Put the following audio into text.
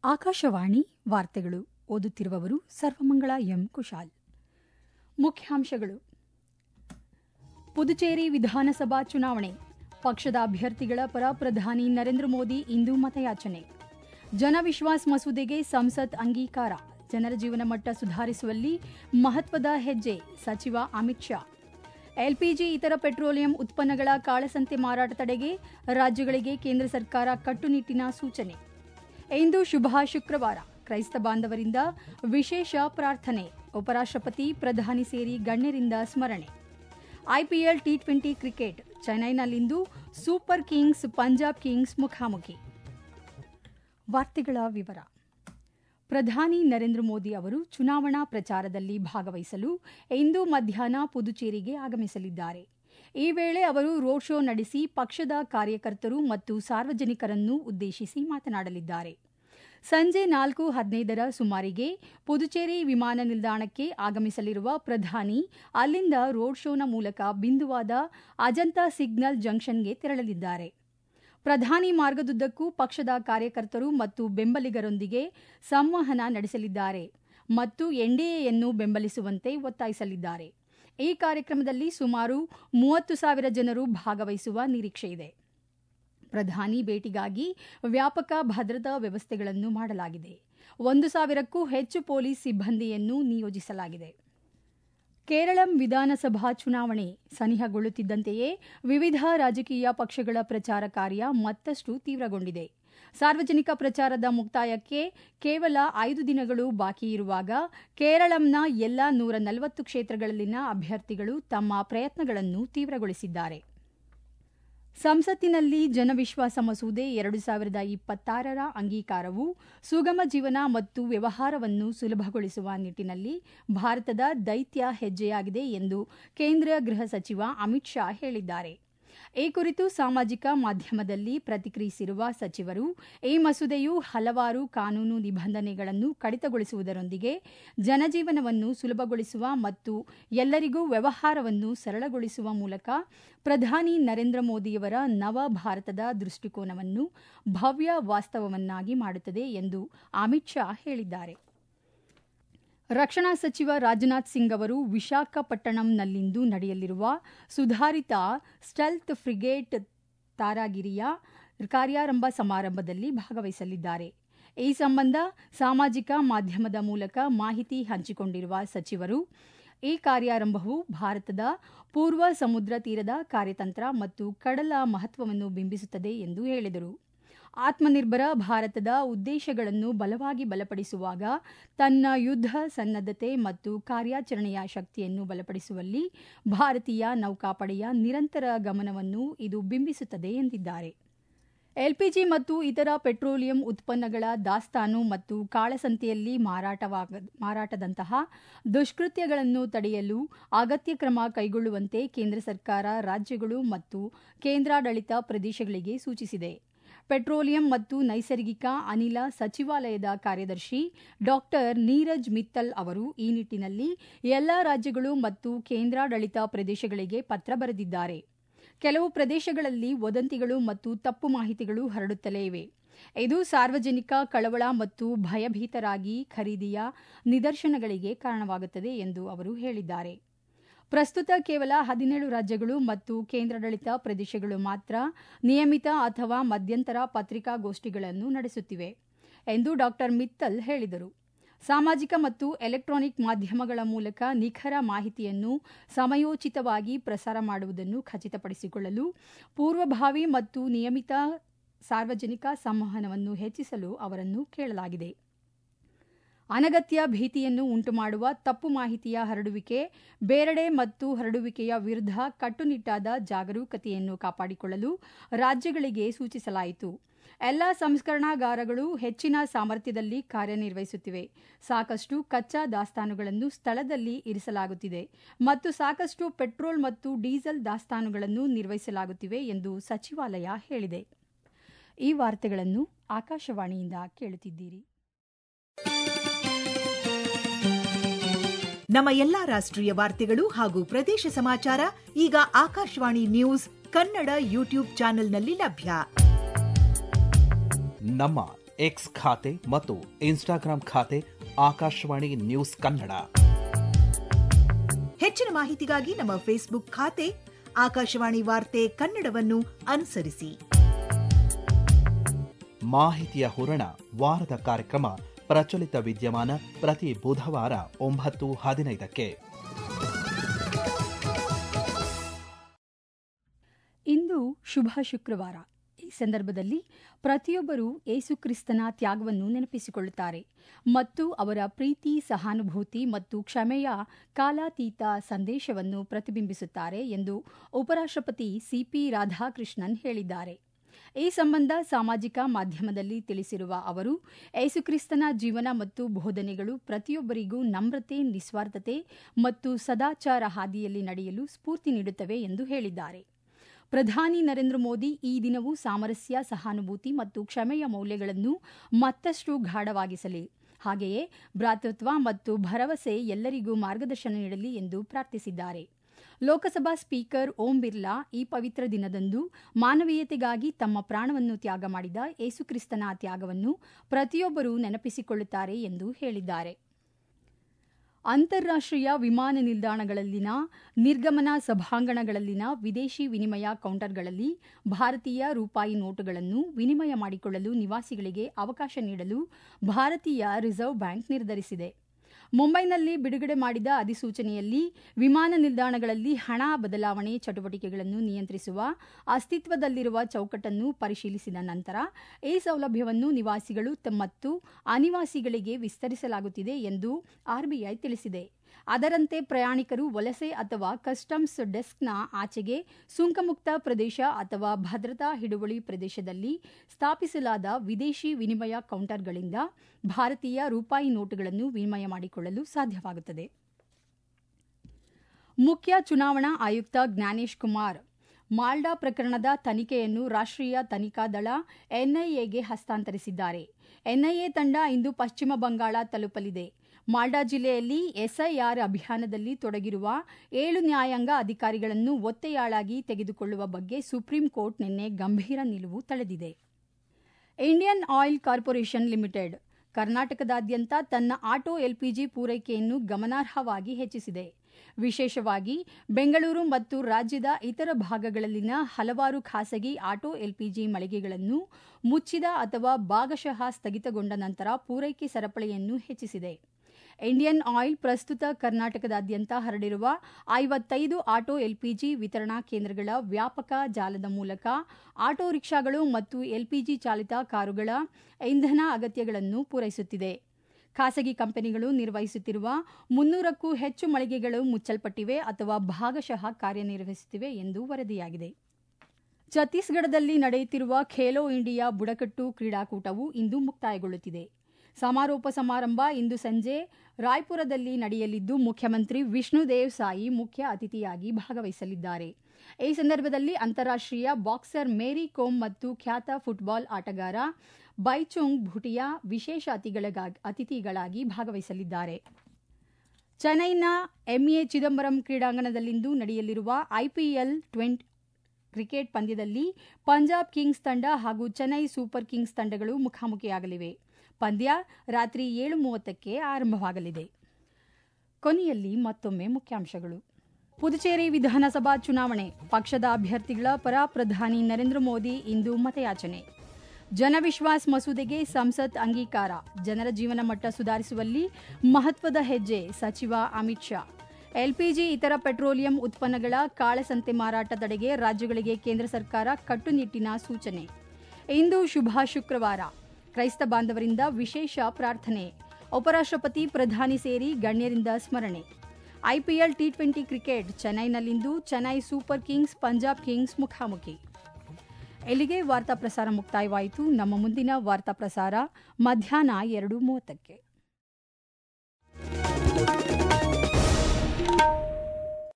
ಆಕಾಶವಾಣಿ ವಾರ್ತೆಗಳು ಓದುತ್ತಿರುವವರು ಸರ್ವಮಂಗಳ ಎಂ ಕುಶಾಲ್ ಮುಖ್ಯಾಂಶಗಳು ಪುದುಚೇರಿ ವಿಧಾನಸಭಾ ಚುನಾವಣೆ ಪಕ್ಷದ ಅಭ್ಯರ್ಥಿಗಳ ಪರ ಪ್ರಧಾನಿ ನರೇಂದ್ರ ಮೋದಿ ಇಂದು ಮತಯಾಚನೆ ಜನವಿಶ್ವಾಸ್ ಮಸೂದೆಗೆ ಸಂಸತ್ ಅಂಗೀಕಾರ ಜನರ ಜೀವನ ಮಟ್ಟ ಸುಧಾರಿಸುವಲ್ಲಿ ಮಹತ್ವದ ಹೆಜ್ಜೆ ಸಚಿವ ಅಮಿತ್ ಶಾ ಎಲ್ಪಿಜಿ ಇತರ ಪೆಟ್ರೋಲಿಯಂ ಉತ್ಪನ್ನಗಳ ಕಾಳಸಂತೆ ಮಾರಾಟ ತಡೆಗೆ ರಾಜ್ಯಗಳಿಗೆ ಕೇಂದ್ರ ಸರ್ಕಾರ ಕಟ್ಟುನಿಟ್ಟಿನ ಸೂಚನೆ ಇಂದು ಶುಭ ಶುಕ್ರವಾರ ಕ್ರೈಸ್ತ ಬಾಂಧವರಿಂದ ವಿಶೇಷ ಪ್ರಾರ್ಥನೆ ಉಪರಾಷ್ಟ್ರಪತಿ ಪ್ರಧಾನಿ ಸೇರಿ ಗಣ್ಯರಿಂದ ಸ್ಮರಣೆ ಐಪಿಎಲ್ ಟಿ ಟ್ವೆಂಟಿ ಕ್ರಿಕೆಟ್ ಚೆನ್ನೈನಲ್ಲಿಂದು ಸೂಪರ್ ಕಿಂಗ್ಸ್ ಪಂಜಾಬ್ ಕಿಂಗ್ಸ್ ಮುಖಾಮುಖಿ ವಾರ್ತೆಗಳ ವಿವರ ಪ್ರಧಾನಿ ನರೇಂದ್ರ ಮೋದಿ ಅವರು ಚುನಾವಣಾ ಪ್ರಚಾರದಲ್ಲಿ ಭಾಗವಹಿಸಲು ಇಂದು ಮಧ್ಯಾಹ್ನ ಪುದುಚೇರಿಗೆ ಆಗಮಿಸಲಿದ್ದಾರೆ ಈ ವೇಳೆ ಅವರು ರೋಡ್ ಶೋ ನಡೆಸಿ ಪಕ್ಷದ ಕಾರ್ಯಕರ್ತರು ಮತ್ತು ಸಾರ್ವಜನಿಕರನ್ನು ಉದ್ದೇಶಿಸಿ ಮಾತನಾಡಲಿದ್ದಾರೆ ಸಂಜೆ ನಾಲ್ಕು ಹದಿನೈದರ ಸುಮಾರಿಗೆ ಪುದುಚೇರಿ ವಿಮಾನ ನಿಲ್ದಾಣಕ್ಕೆ ಆಗಮಿಸಲಿರುವ ಪ್ರಧಾನಿ ಅಲ್ಲಿಂದ ರೋಡ್ ಶೋನ ಮೂಲಕ ಬಿಂದುವಾದ ಅಜಂತಾ ಸಿಗ್ನಲ್ ಜಂಕ್ಷನ್ಗೆ ತೆರಳಲಿದ್ದಾರೆ ಪ್ರಧಾನಿ ಮಾರ್ಗದುದ್ದಕ್ಕೂ ಪಕ್ಷದ ಕಾರ್ಯಕರ್ತರು ಮತ್ತು ಬೆಂಬಲಿಗರೊಂದಿಗೆ ಸಂವಹನ ನಡೆಸಲಿದ್ದಾರೆ ಮತ್ತು ಎನ್ಡಿಎಯನ್ನು ಬೆಂಬಲಿಸುವಂತೆ ಒತ್ತಾಯಿಸಲಿದ್ದಾರೆ ಈ ಕಾರ್ಯಕ್ರಮದಲ್ಲಿ ಸುಮಾರು ಮೂವತ್ತು ಸಾವಿರ ಜನರು ಭಾಗವಹಿಸುವ ನಿರೀಕ್ಷೆಯಿದೆ ಪ್ರಧಾನಿ ಭೇಟಿಗಾಗಿ ವ್ಯಾಪಕ ಭದ್ರತಾ ವ್ಯವಸ್ಥೆಗಳನ್ನು ಮಾಡಲಾಗಿದೆ ಒಂದು ಸಾವಿರಕ್ಕೂ ಹೆಚ್ಚು ಪೊಲೀಸ್ ಸಿಬ್ಬಂದಿಯನ್ನು ನಿಯೋಜಿಸಲಾಗಿದೆ ಕೇರಳಂ ವಿಧಾನಸಭಾ ಚುನಾವಣೆ ಸನಿಹಗೊಳ್ಳುತ್ತಿದ್ದಂತೆಯೇ ವಿವಿಧ ರಾಜಕೀಯ ಪಕ್ಷಗಳ ಪ್ರಚಾರ ಕಾರ್ಯ ಮತ್ತಷ್ಟು ತೀವ್ರಗೊಂಡಿದೆ ಸಾರ್ವಜನಿಕ ಪ್ರಚಾರದ ಮುಕ್ತಾಯಕ್ಕೆ ಕೇವಲ ಐದು ದಿನಗಳು ಬಾಕಿ ಇರುವಾಗ ಕೇರಳಂನ ಎಲ್ಲ ನೂರ ನಲವತ್ತು ಕ್ಷೇತ್ರಗಳಲ್ಲಿನ ಅಭ್ಯರ್ಥಿಗಳು ತಮ್ಮ ಪ್ರಯತ್ನಗಳನ್ನು ತೀವ್ರಗೊಳಿಸಿದ್ದಾರೆ ಸಂಸತ್ತಿನಲ್ಲಿ ಜನವಿಶ್ವಾಸ ಮಸೂದೆ ಎರಡು ಸಾವಿರದ ಇಪ್ಪತ್ತಾರರ ಅಂಗೀಕಾರವು ಸುಗಮ ಜೀವನ ಮತ್ತು ವ್ಯವಹಾರವನ್ನು ಸುಲಭಗೊಳಿಸುವ ನಿಟ್ಟಿನಲ್ಲಿ ಭಾರತದ ದೈತ್ಯ ಹೆಜ್ಜೆಯಾಗಿದೆ ಎಂದು ಕೇಂದ್ರ ಗೃಹ ಸಚಿವ ಅಮಿತ್ ಶಾ ಹೇಳಿದ್ದಾರೆ ಈ ಕುರಿತು ಸಾಮಾಜಿಕ ಮಾಧ್ಯಮದಲ್ಲಿ ಪ್ರತಿಕ್ರಿಯಿಸಿರುವ ಸಚಿವರು ಈ ಮಸೂದೆಯು ಹಲವಾರು ಕಾನೂನು ನಿಬಂಧನೆಗಳನ್ನು ಕಡಿತಗೊಳಿಸುವುದರೊಂದಿಗೆ ಜನಜೀವನವನ್ನು ಸುಲಭಗೊಳಿಸುವ ಮತ್ತು ಎಲ್ಲರಿಗೂ ವ್ಯವಹಾರವನ್ನು ಸರಳಗೊಳಿಸುವ ಮೂಲಕ ಪ್ರಧಾನಿ ನರೇಂದ್ರ ಮೋದಿಯವರ ನವ ಭಾರತದ ದೃಷ್ಟಿಕೋನವನ್ನು ಭವ್ಯ ವಾಸ್ತವವನ್ನಾಗಿ ಮಾಡುತ್ತದೆ ಎಂದು ಅಮಿತ್ ಶಾ ಹೇಳಿದ್ದಾರೆ ರಕ್ಷಣಾ ಸಚಿವ ರಾಜನಾಥ್ ಸಿಂಗ್ ಅವರು ವಿಶಾಖಪಟ್ಟಣಂನಲ್ಲಿಂದು ನಡೆಯಲಿರುವ ಸುಧಾರಿತ ಸ್ಟೆಲ್ತ್ ಫ್ರಿಗೇಟ್ ತಾರಾಗಿರಿಯ ಕಾರ್ಯಾರಂಭ ಸಮಾರಂಭದಲ್ಲಿ ಭಾಗವಹಿಸಲಿದ್ದಾರೆ ಈ ಸಂಬಂಧ ಸಾಮಾಜಿಕ ಮಾಧ್ಯಮದ ಮೂಲಕ ಮಾಹಿತಿ ಹಂಚಿಕೊಂಡಿರುವ ಸಚಿವರು ಈ ಕಾರ್ಯಾರಂಭವು ಭಾರತದ ಪೂರ್ವ ಸಮುದ್ರ ತೀರದ ಕಾರ್ಯತಂತ್ರ ಮತ್ತು ಕಡಲ ಮಹತ್ವವನ್ನು ಬಿಂಬಿಸುತ್ತದೆ ಎಂದು ಹೇಳಿದರು ಆತ್ಮನಿರ್ಭರ ಭಾರತದ ಉದ್ದೇಶಗಳನ್ನು ಬಲವಾಗಿ ಬಲಪಡಿಸುವಾಗ ತನ್ನ ಯುದ್ಧ ಸನ್ನದ್ಧತೆ ಮತ್ತು ಕಾರ್ಯಾಚರಣೆಯ ಶಕ್ತಿಯನ್ನು ಬಲಪಡಿಸುವಲ್ಲಿ ಭಾರತೀಯ ನೌಕಾಪಡೆಯ ನಿರಂತರ ಗಮನವನ್ನು ಇದು ಬಿಂಬಿಸುತ್ತದೆ ಎಂದಿದ್ದಾರೆ ಎಲ್ಪಿಜಿ ಮತ್ತು ಇತರ ಪೆಟ್ರೋಲಿಯಂ ಉತ್ಪನ್ನಗಳ ದಾಸ್ತಾನು ಮತ್ತು ಕಾಳಸಂತೆಯಲ್ಲಿ ಮಾರಾಟವಾಗ ಮಾರಾಟದಂತಹ ದುಷ್ಕೃತ್ಯಗಳನ್ನು ತಡೆಯಲು ಅಗತ್ಯ ಕ್ರಮ ಕೈಗೊಳ್ಳುವಂತೆ ಕೇಂದ್ರ ಸರ್ಕಾರ ರಾಜ್ಯಗಳು ಮತ್ತು ಕೇಂದ್ರಾಡಳಿತ ಪ್ರದೇಶಗಳಿಗೆ ಸೂಚಿಸಿದೆ ಪೆಟ್ರೋಲಿಯಂ ಮತ್ತು ನೈಸರ್ಗಿಕ ಅನಿಲ ಸಚಿವಾಲಯದ ಕಾರ್ಯದರ್ಶಿ ಡಾಕ್ಟರ್ ನೀರಜ್ ಮಿತ್ತಲ್ ಅವರು ಈ ನಿಟ್ಟಿನಲ್ಲಿ ಎಲ್ಲಾ ರಾಜ್ಯಗಳು ಮತ್ತು ಕೇಂದ್ರಾಡಳಿತ ಪ್ರದೇಶಗಳಿಗೆ ಪತ್ರ ಬರೆದಿದ್ದಾರೆ ಕೆಲವು ಪ್ರದೇಶಗಳಲ್ಲಿ ವದಂತಿಗಳು ಮತ್ತು ತಪ್ಪು ಮಾಹಿತಿಗಳು ಹರಡುತ್ತಲೇ ಇವೆ ಇದು ಸಾರ್ವಜನಿಕ ಕಳವಳ ಮತ್ತು ಭಯಭೀತರಾಗಿ ಖರೀದಿಯ ನಿದರ್ಶನಗಳಿಗೆ ಕಾರಣವಾಗುತ್ತದೆ ಎಂದು ಅವರು ಹೇಳಿದ್ದಾರೆ ಪ್ರಸ್ತುತ ಕೇವಲ ಹದಿನೇಳು ರಾಜ್ಯಗಳು ಮತ್ತು ಕೇಂದ್ರಾಡಳಿತ ಪ್ರದೇಶಗಳು ಮಾತ್ರ ನಿಯಮಿತ ಅಥವಾ ಮಧ್ಯಂತರ ಪತ್ರಿಕಾಗೋಷ್ಠಿಗಳನ್ನು ನಡೆಸುತ್ತಿವೆ ಎಂದು ಡಾಕ್ಟರ್ ಮಿತ್ತಲ್ ಹೇಳಿದರು ಸಾಮಾಜಿಕ ಮತ್ತು ಎಲೆಕ್ಟ್ರಾನಿಕ್ ಮಾಧ್ಯಮಗಳ ಮೂಲಕ ನಿಖರ ಮಾಹಿತಿಯನ್ನು ಸಮಯೋಚಿತವಾಗಿ ಪ್ರಸಾರ ಮಾಡುವುದನ್ನು ಖಚಿತಪಡಿಸಿಕೊಳ್ಳಲು ಪೂರ್ವಭಾವಿ ಮತ್ತು ನಿಯಮಿತ ಸಾರ್ವಜನಿಕ ಸಂವಹನವನ್ನು ಹೆಚ್ಚಿಸಲು ಅವರನ್ನು ಕೇಳಲಾಗಿದೆ ಅನಗತ್ಯ ಭೀತಿಯನ್ನು ಉಂಟುಮಾಡುವ ತಪ್ಪು ಮಾಹಿತಿಯ ಹರಡುವಿಕೆ ಬೇರೆಡೆ ಮತ್ತು ಹರಡುವಿಕೆಯ ವಿರುದ್ಧ ಕಟ್ಟುನಿಟ್ಟಾದ ಜಾಗರೂಕತೆಯನ್ನು ಕಾಪಾಡಿಕೊಳ್ಳಲು ರಾಜ್ಯಗಳಿಗೆ ಸೂಚಿಸಲಾಯಿತು ಎಲ್ಲ ಸಂಸ್ಕರಣಾಗಾರಗಳು ಹೆಚ್ಚಿನ ಸಾಮರ್ಥ್ಯದಲ್ಲಿ ಕಾರ್ಯನಿರ್ವಹಿಸುತ್ತಿವೆ ಸಾಕಷ್ಟು ಕಚ್ಚಾ ದಾಸ್ತಾನುಗಳನ್ನು ಸ್ಥಳದಲ್ಲಿ ಇರಿಸಲಾಗುತ್ತಿದೆ ಮತ್ತು ಸಾಕಷ್ಟು ಪೆಟ್ರೋಲ್ ಮತ್ತು ಡೀಸೆಲ್ ದಾಸ್ತಾನುಗಳನ್ನು ನಿರ್ವಹಿಸಲಾಗುತ್ತಿವೆ ಎಂದು ಸಚಿವಾಲಯ ಹೇಳಿದೆ ಈ ವಾರ್ತೆಗಳನ್ನು ಆಕಾಶವಾಣಿಯಿಂದ ಕೇಳುತ್ತಿದ್ದೀರಿ ನಮ್ಮ ಎಲ್ಲಾ ರಾಷ್ಟ್ರೀಯ ವಾರ್ತೆಗಳು ಹಾಗೂ ಪ್ರದೇಶ ಸಮಾಚಾರ ಈಗ ಆಕಾಶವಾಣಿ ನ್ಯೂಸ್ ಕನ್ನಡ ಯೂಟ್ಯೂಬ್ ಚಾನೆಲ್ನಲ್ಲಿ ಲಭ್ಯ ನಮ್ಮ ಎಕ್ಸ್ ಖಾತೆ ಮತ್ತು ಇನ್ಸ್ಟಾಗ್ರಾಂ ಖಾತೆ ಆಕಾಶವಾಣಿ ನ್ಯೂಸ್ ಕನ್ನಡ ಹೆಚ್ಚಿನ ಮಾಹಿತಿಗಾಗಿ ನಮ್ಮ ಫೇಸ್ಬುಕ್ ಖಾತೆ ಆಕಾಶವಾಣಿ ವಾರ್ತೆ ಕನ್ನಡವನ್ನು ಅನುಸರಿಸಿ ಮಾಹಿತಿಯ ಹೂರಣ ವಾರದ ಕಾರ್ಯಕ್ರಮ ಪ್ರಚಲಿತ ವಿದ್ಯಮಾನ ಪ್ರತಿ ಬುಧವಾರ ಒಂಬತ್ತು ಹದಿನೈದಕ್ಕೆ ಇಂದು ಶುಭ ಶುಕ್ರವಾರ ಈ ಸಂದರ್ಭದಲ್ಲಿ ಪ್ರತಿಯೊಬ್ಬರೂ ಏಸುಕ್ರಿಸ್ತನ ತ್ಯಾಗವನ್ನು ನೆನಪಿಸಿಕೊಳ್ಳುತ್ತಾರೆ ಮತ್ತು ಅವರ ಪ್ರೀತಿ ಸಹಾನುಭೂತಿ ಮತ್ತು ಕ್ಷಮೆಯ ಕಾಲಾತೀತ ಸಂದೇಶವನ್ನು ಪ್ರತಿಬಿಂಬಿಸುತ್ತಾರೆ ಎಂದು ಉಪರಾಷ್ಟ್ರಪತಿ ಸಿಪಿ ರಾಧಾಕೃಷ್ಣನ್ ಹೇಳಿದ್ದಾರೆ ಈ ಸಂಬಂಧ ಸಾಮಾಜಿಕ ಮಾಧ್ಯಮದಲ್ಲಿ ತಿಳಿಸಿರುವ ಅವರು ಏಸುಕ್ರಿಸ್ತನ ಜೀವನ ಮತ್ತು ಬೋಧನೆಗಳು ಪ್ರತಿಯೊಬ್ಬರಿಗೂ ನಮ್ರತೆ ನಿಸ್ವಾರ್ಥತೆ ಮತ್ತು ಸದಾಚಾರ ಹಾದಿಯಲ್ಲಿ ನಡೆಯಲು ಸ್ಫೂರ್ತಿ ನೀಡುತ್ತವೆ ಎಂದು ಹೇಳಿದ್ದಾರೆ ಪ್ರಧಾನಿ ನರೇಂದ್ರ ಮೋದಿ ಈ ದಿನವು ಸಾಮರಸ್ಯ ಸಹಾನುಭೂತಿ ಮತ್ತು ಕ್ಷಮೆಯ ಮೌಲ್ಯಗಳನ್ನು ಮತ್ತಷ್ಟು ಗಾಢವಾಗಿಸಲಿ ಹಾಗೆಯೇ ಭ್ರಾತೃತ್ವ ಮತ್ತು ಭರವಸೆ ಎಲ್ಲರಿಗೂ ಮಾರ್ಗದರ್ಶನ ನೀಡಲಿ ಎಂದು ಪ್ರಾರ್ಥಿಸಿದ್ದಾರೆ ಲೋಕಸಭಾ ಸ್ಪೀಕರ್ ಓಂ ಬಿರ್ಲಾ ಈ ಪವಿತ್ರ ದಿನದಂದು ಮಾನವೀಯತೆಗಾಗಿ ತಮ್ಮ ಪ್ರಾಣವನ್ನು ತ್ಯಾಗ ಮಾಡಿದ ಏಸುಕ್ರಿಸ್ತನ ತ್ಯಾಗವನ್ನು ಪ್ರತಿಯೊಬ್ಬರೂ ನೆನಪಿಸಿಕೊಳ್ಳುತ್ತಾರೆ ಎಂದು ಹೇಳಿದ್ದಾರೆ ಅಂತಾರಾಷ್ಟ್ರೀಯ ವಿಮಾನ ನಿಲ್ದಾಣಗಳಲ್ಲಿನ ನಿರ್ಗಮನ ಸಭಾಂಗಣಗಳಲ್ಲಿನ ವಿದೇಶಿ ವಿನಿಮಯ ಕೌಂಟರ್ಗಳಲ್ಲಿ ಭಾರತೀಯ ರೂಪಾಯಿ ನೋಟುಗಳನ್ನು ವಿನಿಮಯ ಮಾಡಿಕೊಳ್ಳಲು ನಿವಾಸಿಗಳಿಗೆ ಅವಕಾಶ ನೀಡಲು ಭಾರತೀಯ ರಿಸರ್ವ್ ಬ್ಯಾಂಕ್ ನಿರ್ಧರಿಸಿದೆ ಮುಂಬೈನಲ್ಲಿ ಬಿಡುಗಡೆ ಮಾಡಿದ ಅಧಿಸೂಚನೆಯಲ್ಲಿ ವಿಮಾನ ನಿಲ್ದಾಣಗಳಲ್ಲಿ ಹಣ ಬದಲಾವಣೆ ಚಟುವಟಿಕೆಗಳನ್ನು ನಿಯಂತ್ರಿಸುವ ಅಸ್ತಿತ್ವದಲ್ಲಿರುವ ಚೌಕಟ್ಟನ್ನು ಪರಿಶೀಲಿಸಿದ ನಂತರ ಈ ಸೌಲಭ್ಯವನ್ನು ನಿವಾಸಿಗಳು ಮತ್ತು ಅನಿವಾಸಿಗಳಿಗೆ ವಿಸ್ತರಿಸಲಾಗುತ್ತಿದೆ ಎಂದು ಆರ್ಬಿಐ ತಿಳಿಸಿದೆ ಅದರಂತೆ ಪ್ರಯಾಣಿಕರು ವಲಸೆ ಅಥವಾ ಕಸ್ಟಮ್ಸ್ ಡೆಸ್ಕ್ನ ಆಚೆಗೆ ಸುಂಕಮುಕ್ತ ಪ್ರದೇಶ ಅಥವಾ ಭದ್ರತಾ ಹಿಡುವಳಿ ಪ್ರದೇಶದಲ್ಲಿ ಸ್ಥಾಪಿಸಲಾದ ವಿದೇಶಿ ವಿನಿಮಯ ಕೌಂಟರ್ಗಳಿಂದ ಭಾರತೀಯ ರೂಪಾಯಿ ನೋಟುಗಳನ್ನು ವಿನಿಮಯ ಮಾಡಿಕೊಳ್ಳಲು ಸಾಧ್ಯವಾಗುತ್ತದೆ ಮುಖ್ಯ ಚುನಾವಣಾ ಆಯುಕ್ತ ಜ್ಞಾನೇಶ್ ಕುಮಾರ್ ಮಾಲ್ಡಾ ಪ್ರಕರಣದ ತನಿಖೆಯನ್ನು ರಾಷ್ಟ್ರೀಯ ತನಿಖಾ ದಳ ಎನ್ಐಎಗೆ ಹಸ್ತಾಂತರಿಸಿದ್ದಾರೆ ಎನ್ಐಎ ತಂಡ ಇಂದು ಪಶ್ಚಿಮ ಬಂಗಾಳ ತಲುಪಲಿದೆ ಮಾಲ್ಡಾ ಜಿಲ್ಲೆಯಲ್ಲಿ ಎಸ್ಐಆರ್ ಅಭಿಯಾನದಲ್ಲಿ ತೊಡಗಿರುವ ಏಳು ನ್ಯಾಯಾಂಗ ಅಧಿಕಾರಿಗಳನ್ನು ಒತ್ತೆಯಾಳಾಗಿ ತೆಗೆದುಕೊಳ್ಳುವ ಬಗ್ಗೆ ಸುಪ್ರೀಂ ಕೋರ್ಟ್ ನಿನ್ನೆ ಗಂಭೀರ ನಿಲುವು ತಳೆದಿದೆ ಇಂಡಿಯನ್ ಆಯಿಲ್ ಕಾರ್ಪೊರೇಷನ್ ಲಿಮಿಟೆಡ್ ಕರ್ನಾಟಕದಾದ್ಯಂತ ತನ್ನ ಆಟೋ ಎಲ್ಪಿಜಿ ಪೂರೈಕೆಯನ್ನು ಗಮನಾರ್ಹವಾಗಿ ಹೆಚ್ಚಿಸಿದೆ ವಿಶೇಷವಾಗಿ ಬೆಂಗಳೂರು ಮತ್ತು ರಾಜ್ಯದ ಇತರ ಭಾಗಗಳಲ್ಲಿನ ಹಲವಾರು ಖಾಸಗಿ ಆಟೋ ಎಲ್ಪಿಜಿ ಮಳಿಗೆಗಳನ್ನು ಮುಚ್ಚಿದ ಅಥವಾ ಭಾಗಶಃ ಸ್ಥಗಿತಗೊಂಡ ನಂತರ ಪೂರೈಕೆ ಸರಪಳಿಯನ್ನು ಹೆಚ್ಚಿಸಿದೆ ಇಂಡಿಯನ್ ಆಯಿಲ್ ಪ್ರಸ್ತುತ ಕರ್ನಾಟಕದಾದ್ಯಂತ ಹರಡಿರುವ ಐವತ್ತೈದು ಆಟೋ ಎಲ್ಪಿಜಿ ವಿತರಣಾ ಕೇಂದ್ರಗಳ ವ್ಯಾಪಕ ಜಾಲದ ಮೂಲಕ ಆಟೋ ರಿಕ್ಷಾಗಳು ಮತ್ತು ಎಲ್ಪಿಜಿ ಚಾಲಿತ ಕಾರುಗಳ ಇಂಧನ ಅಗತ್ಯಗಳನ್ನು ಪೂರೈಸುತ್ತಿದೆ ಖಾಸಗಿ ಕಂಪನಿಗಳು ನಿರ್ವಹಿಸುತ್ತಿರುವ ಮುನ್ನೂರಕ್ಕೂ ಹೆಚ್ಚು ಮಳಿಗೆಗಳು ಮುಚ್ಚಲ್ಪಟ್ಟಿವೆ ಅಥವಾ ಭಾಗಶಃ ಕಾರ್ಯನಿರ್ವಹಿಸುತ್ತಿವೆ ಎಂದು ವರದಿಯಾಗಿದೆ ಛತ್ತೀಸ್ಗಢದಲ್ಲಿ ನಡೆಯುತ್ತಿರುವ ಖೇಲೋ ಇಂಡಿಯಾ ಬುಡಕಟ್ಟು ಕ್ರೀಡಾಕೂಟವು ಇಂದು ಮುಕ್ತಾಯಗೊಳ್ಳುತ್ತಿದೆ ಸಮಾರೋಪ ಸಮಾರಂಭ ಇಂದು ಸಂಜೆ ರಾಯ್ಪುರದಲ್ಲಿ ನಡೆಯಲಿದ್ದು ಮುಖ್ಯಮಂತ್ರಿ ವಿಷ್ಣುದೇವ್ ಸಾಯಿ ಮುಖ್ಯ ಅತಿಥಿಯಾಗಿ ಭಾಗವಹಿಸಲಿದ್ದಾರೆ ಈ ಸಂದರ್ಭದಲ್ಲಿ ಅಂತಾರಾಷ್ಟ್ರೀಯ ಬಾಕ್ಸರ್ ಮೇರಿ ಕೋಮ್ ಮತ್ತು ಖ್ಯಾತ ಫುಟ್ಬಾಲ್ ಆಟಗಾರ ಬೈಚುಂಗ್ ಭುಟಿಯಾ ವಿಶೇಷ ಅತಿಥಿಗಳಾಗಿ ಭಾಗವಹಿಸಲಿದ್ದಾರೆ ಚೆನ್ನೈನ ಎಂಎ ಚಿದಂಬರಂ ಕ್ರೀಡಾಂಗಣದಲ್ಲಿಂದು ನಡೆಯಲಿರುವ ಐಪಿಎಲ್ ಟ್ವೆಂಟಿ ಕ್ರಿಕೆಟ್ ಪಂದ್ಯದಲ್ಲಿ ಪಂಜಾಬ್ ಕಿಂಗ್ಸ್ ತಂಡ ಹಾಗೂ ಚೆನ್ನೈ ಸೂಪರ್ ಕಿಂಗ್ಸ್ ತಂಡಗಳು ಮುಖಾಮುಖಿಯಾಗಲಿವೆ ಪಂದ್ಯ ರಾತ್ರಿ ಏಳು ಮೂವತ್ತಕ್ಕೆ ಆರಂಭವಾಗಲಿದೆ ಕೊನೆಯಲ್ಲಿ ಮತ್ತೊಮ್ಮೆ ಮುಖ್ಯಾಂಶಗಳು ಪುದುಚೇರಿ ವಿಧಾನಸಭಾ ಚುನಾವಣೆ ಪಕ್ಷದ ಅಭ್ಯರ್ಥಿಗಳ ಪರ ಪ್ರಧಾನಿ ನರೇಂದ್ರ ಮೋದಿ ಇಂದು ಮತಯಾಚನೆ ಜನವಿಶ್ವಾಸ್ ಮಸೂದೆಗೆ ಸಂಸತ್ ಅಂಗೀಕಾರ ಜನರ ಜೀವನ ಮಟ್ಟ ಸುಧಾರಿಸುವಲ್ಲಿ ಮಹತ್ವದ ಹೆಜ್ಜೆ ಸಚಿವ ಅಮಿತ್ ಶಾ ಎಲ್ಪಿಜಿ ಇತರ ಪೆಟ್ರೋಲಿಯಂ ಉತ್ಪನ್ನಗಳ ಕಾಳಸಂತೆ ಮಾರಾಟ ತಡೆಗೆ ರಾಜ್ಯಗಳಿಗೆ ಕೇಂದ್ರ ಸರ್ಕಾರ ಕಟ್ಟುನಿಟ್ಟಿನ ಸೂಚನೆ ಇಂದು ಶುಭ ಶುಕ್ರವಾರ ಕ್ರೈಸ್ತ ಬಾಂಧವರಿಂದ ವಿಶೇಷ ಪ್ರಾರ್ಥನೆ ಉಪರಾಷ್ಟ್ರಪತಿ ಪ್ರಧಾನಿ ಸೇರಿ ಗಣ್ಯರಿಂದ ಸ್ಮರಣೆ ಐಪಿಎಲ್ ಟಿ ಟ್ವೆಂಟಿ ಕ್ರಿಕೆಟ್ ಚೆನ್ನೈನಲ್ಲಿಂದು Chennai Super Kings Punjab Kings ಮುಖಾಮುಖಿ ಇಲ್ಲಿಗೆ ವಾರ್ತಾ ಪ್ರಸಾರ ಮುಕ್ತಾಯವಾಯಿತು ನಮ್ಮ ಮುಂದಿನ ವಾರ್ತಾ ಪ್ರಸಾರ ಮಧ್ಯಾಹ್ನ ಎರಡು ಮೂವತ್ತಕ್ಕೆ